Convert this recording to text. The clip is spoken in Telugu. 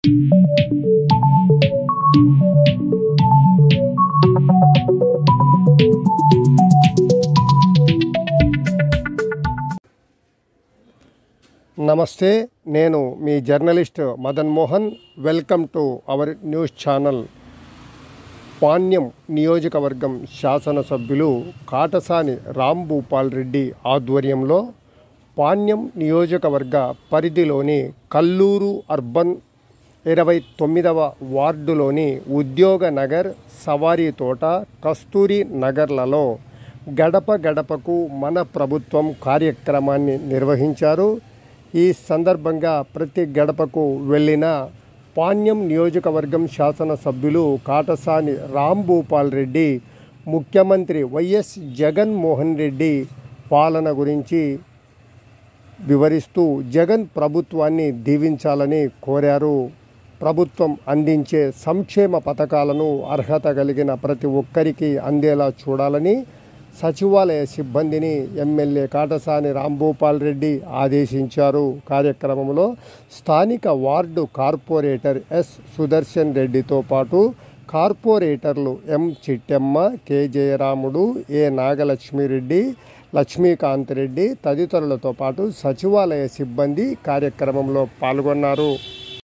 నమస్తే నేను మీ journalist Madan Mohan welcome to our news channel Panyam నియోజకవర్గం శాసనసభ్యులు కాటసాని రాంభూపాల్ రెడ్డి ఆధ్వర్యంలో పాణ్యం నియోజకవర్గ పరిధిలోని కల్లూరు అర్బన్ ఇరవై తొమ్మిదవ వార్డులోని ఉద్యోగ నగర్ సవారీ తోట కస్తూరి నగర్లలో గడప గడపకు మన ప్రభుత్వం కార్యక్రమాన్ని నిర్వహించారు ఈ సందర్భంగా ప్రతి గడపకు వెళ్ళిన పాణ్యం నియోజకవర్గం శాసనసభ్యులు కాటసాని రాంభూపాల్ రెడ్డి ముఖ్యమంత్రి వైఎస్ జగన్మోహన్ రెడ్డి పాలన గురించి వివరిస్తూ జగన్ ప్రభుత్వాన్ని దీవించాలని కోరారు ప్రభుత్వం అందించే సంక్షేమ పథకాలను అర్హత కలిగిన ప్రతి ఒక్కరికి అందేలా చూడాలని సచివాలయ సిబ్బందిని ఎమ్మెల్యే కాటసాని రాంభూపాల్ రెడ్డి ఆదేశించారు కార్యక్రమంలో స్థానిక వార్డు కార్పొరేటర్ ఎస్ సుదర్శన్ రెడ్డితో పాటు కార్పొరేటర్లు M Chittemma K Jayaramudu A Nagalakshmireddy Lakshmikanth Reddy తదితరులతో పాటు సచివాలయ సిబ్బంది కార్యక్రమంలో పాల్గొన్నారు